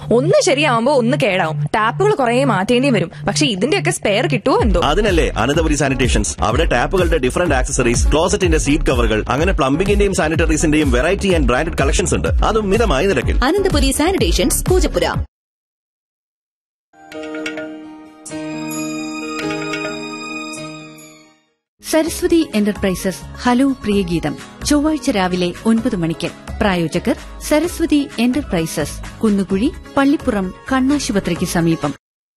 ഒന്ന് ശരിയാവുമ്പോ ഒന്ന് കേടാവും ടാപ്പുകൾ കുറെ മാറ്റേണ്ടി വരും പക്ഷെ ഇതിന്റെയൊക്കെ സ്പെയർ കിട്ടുമോ എന്തോ അതിനല്ലേ അനന്തപുരി സാനിറ്റേഷൻസ് അവിടെ ടാപ്പുകളുടെ ഡിഫറന്റ് ആക്സസറീസ് ക്ലോസറ്റിന്റെ സീറ്റ് കവറുകൾ അങ്ങനെ പ്ലംബിംഗിന്റെയും സാനിറ്ററീസിന്റെയും വെറൈറ്റി ആൻഡ് ബ്രാൻഡഡ് കളക്ഷൻസ് ഉണ്ട് അതും മിതമായ നിരക്കിൽ Ananthapuri sanitations Poojappura Saraswathi enterprises hello പ്രിയഗീതം ചൊവ്വാഴ്ച രാവിലെ ഒൻപത് മണിക്ക് പ്രായോജകർ സരസ്വതി എന്റർപ്രൈസസ് കുന്നുകുഴി പള്ളിപ്പുറം കണ്ണാശുപത്രിക്ക് സമീപം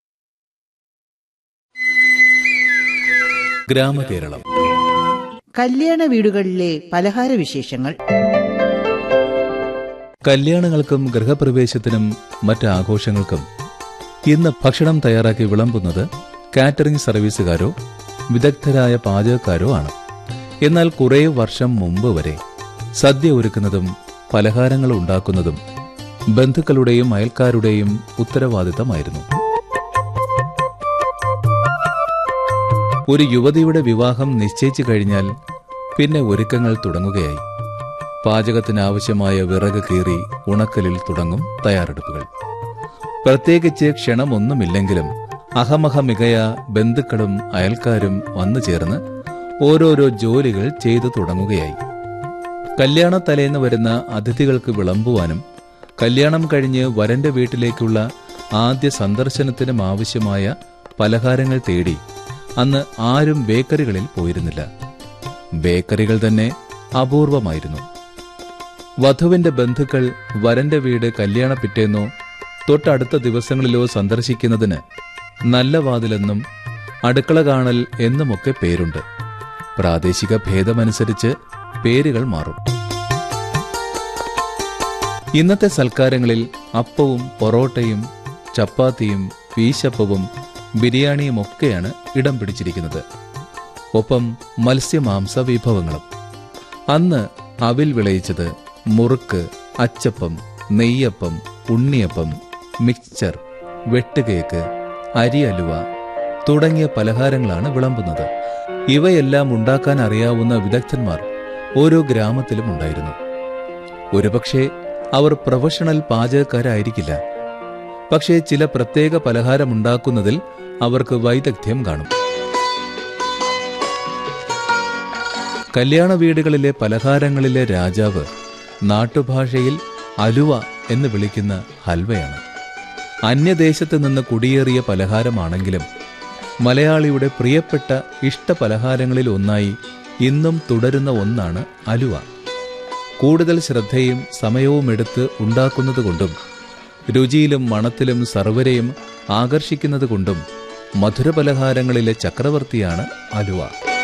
ഗ്രാമകേരളം കല്യാണ വീടുകളിലെ പലഹാര വിശേഷങ്ങൾ കല്യാണങ്ങൾക്കും ഗൃഹപ്രവേശത്തിനും മറ്റ് ആഘോഷങ്ങൾക്കും ഇന്ന് ഭക്ഷണം തയ്യാറാക്കി വിളമ്പുന്നത് കാറ്ററിംഗ് സർവീസുകാരോ വിദഗ്ധരായ പാചകക്കാരോ ആണ് എന്നാൽ കുറേ വർഷം മുമ്പ് വരെ സദ്യ ഒരുക്കുന്നതും പലഹാരങ്ങൾ ഉണ്ടാക്കുന്നതും ബന്ധുക്കളുടെയും അയൽക്കാരുടെയും ഉത്തരവാദിത്തമായിരുന്നു ഒരു യുവതിയുടെ വിവാഹം നിശ്ചയിച്ചു കഴിഞ്ഞാൽ പിന്നെ ഒരുക്കങ്ങൾ തുടങ്ങുകയായി പാചകത്തിനാവശ്യമായ വിറക് കീറി ഉണക്കലിൽ തുടങ്ങും തയ്യാറെടുപ്പുകൾ പ്രത്യേകിച്ച് ക്ഷണമൊന്നുമില്ലെങ്കിലും അഹമഹ മികയ ബന്ധുക്കളും അയൽക്കാരും വന്നു ചേർന്ന് ഓരോരോ ജോലികൾ ചെയ്തു തുടങ്ങുകയായി കല്യാണ തലേന്ന് വരുന്ന അതിഥികൾക്ക് വിളമ്പുവാനും കല്യാണം കഴിഞ്ഞ് വരന്റെ വീട്ടിലേക്കുള്ള ആദ്യ സന്ദർശനത്തിനും ആവശ്യമായ പലഹാരങ്ങൾ തേടി അന്ന് ആരും ബേക്കറികളിൽ പോയിരുന്നില്ല ബേക്കറികൾ തന്നെ അപൂർവമായിരുന്നു വധുവിന്റെ ബന്ധുക്കൾ വരന്റെ വീട് കല്യാണ പിറ്റേന്നോ തൊട്ടടുത്ത ദിവസങ്ങളിലോ സന്ദർശിക്കുന്നതിന് നല്ല വാതിലെന്നും അടുക്കള കാണൽ എന്നുമൊക്കെ പേരുണ്ട് പ്രാദേശിക ഭേദമനുസരിച്ച് പേരുകൾ മാറും ഇന്നത്തെ സൽക്കാരങ്ങളിൽ അപ്പവും പൊറോട്ടയും ചപ്പാത്തിയും വീശപ്പവും ബിരിയാണിയും ഒക്കെയാണ് ഇടം പിടിച്ചിരിക്കുന്നത് ഒപ്പം മത്സ്യമാംസ വിഭവങ്ങളും അന്ന് അവിൽ വിളയിച്ചത് മുറുക്ക് അച്ചപ്പം നെയ്യപ്പം ഉണ്ണിയപ്പം മിക്സ്ചർ വെട്ടുകേക്ക് അരി അലുവ തുടങ്ങിയ പലഹാരങ്ങളാണ് വിളമ്പുന്നത് ഇവയെല്ലാം ഉണ്ടാക്കാൻ അറിയാവുന്ന വിദഗ്ധന്മാർ ഓരോ ഗ്രാമത്തിലും ഉണ്ടായിരുന്നു ഒരുപക്ഷെ അവർ പ്രൊഫഷണൽ പാചകക്കാരായിരിക്കില്ല പക്ഷേ ചില പ്രത്യേക പലഹാരമുണ്ടാക്കുന്നതിൽ അവർക്ക് വൈദഗ്ധ്യം കാണും കല്യാണ വീടുകളിലെ പലഹാരങ്ങളിലെ രാജാവ് നാട്ടുഭാഷയിൽ അലുവ എന്ന് വിളിക്കുന്ന ഹൽവയാണ് അന്യദേശത്ത് നിന്ന് കുടിയേറിയ പലഹാരമാണെങ്കിലും മലയാളിയുടെ പ്രിയപ്പെട്ട ഇഷ്ട പലഹാരങ്ങളിൽ ഒന്നായി ഇന്നും തുടരുന്ന ഒന്നാണ് അലുവ കൂടുതൽ ശ്രദ്ധയും സമയവും എടുത്ത് ഉണ്ടാക്കുന്നതുകൊണ്ടും രുചിയിലും മണത്തിലും സർവരെയും ആകർഷിക്കുന്നതുകൊണ്ടും മധുരപലഹാരങ്ങളിലെ ചക്രവർത്തിയാണ് അലുവ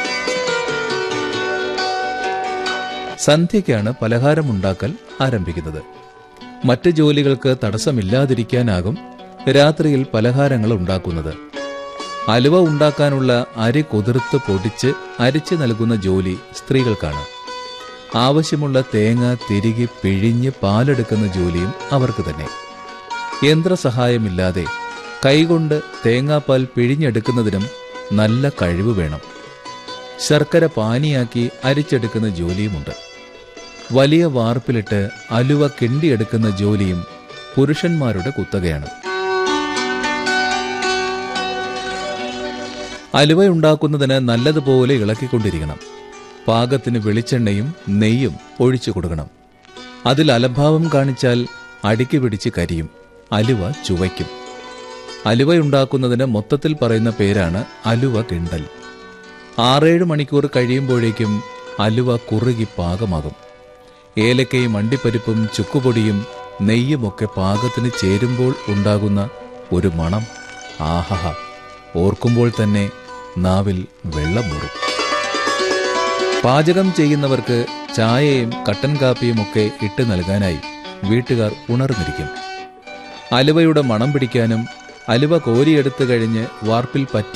സന്ധ്യയ്ക്കാണ് പലഹാരമുണ്ടാക്കൽ ആരംഭിക്കുന്നത് മറ്റ് ജോലികൾക്ക് തടസ്സമില്ലാതിരിക്കാനാകും രാത്രിയിൽ പലഹാരങ്ങൾ ഉണ്ടാക്കുന്നത് അലുവ ഉണ്ടാക്കാനുള്ള അരി കുതിർത്ത് പൊടിച്ച് അരിച്ചു നൽകുന്ന ജോലി സ്ത്രീകൾക്കാണ് ആവശ്യമുള്ള തേങ്ങ തിരികെ പിഴിഞ്ഞ് പാലെടുക്കുന്ന ജോലിയും അവർക്ക് തന്നെ യന്ത്രസഹായമില്ലാതെ കൈകൊണ്ട് തേങ്ങാപ്പാൽ പിഴിഞ്ഞെടുക്കുന്നതിനും നല്ല കഴിവ് വേണം ശർക്കര പാനിയാക്കി അരിച്ചെടുക്കുന്ന ജോലിയുമുണ്ട് വലിയ വാർപ്പിലിട്ട് അലുവ കിണ്ടിയെടുക്കുന്ന ജോലിയും പുരുഷന്മാരുടെ കുത്തകയാണ് അലുവയുണ്ടാക്കുന്നതിന് നല്ലതുപോലെ ഇളക്കിക്കൊണ്ടിരിക്കണം പാകത്തിന് വെളിച്ചെണ്ണയും നെയ്യും ഒഴിച്ചു കൊടുക്കണം അതിൽ അലംഭാവം കാണിച്ചാൽ അടിക്ക് പിടിച്ച് കരിയും അലുവ ചുവയ്ക്കും അലുവയുണ്ടാക്കുന്നതിന് മൊത്തത്തിൽ പറയുന്ന പേരാണ് അലുവ കിണ്ടൽ ആറേഴ് മണിക്കൂർ കഴിയുമ്പോഴേക്കും അലുവ കുറുകി പാകമാകും ഏലക്കയും അണ്ടിപ്പരിപ്പും ചുക്കുപൊടിയും നെയ്യുമൊക്കെ പാകത്തിന് ചേരുമ്പോൾ ഉണ്ടാകുന്ന ഒരു മണം ആഹഹ ഓർക്കുമ്പോൾ തന്നെ നാവിൽ വെള്ളമൂറും പാചകം ചെയ്യുന്നവർക്ക് ചായയും കട്ടൻ കാപ്പിയും ഒക്കെ ഇട്ട് നൽകാനായി വീട്ടുകാർ ഉണർന്നിരിക്കും അലുവയുടെ മണം പിടിക്കാനും അലുവ കോരിയെടുത്തു കഴിഞ്ഞ് വാർപ്പിൽ പറ്റി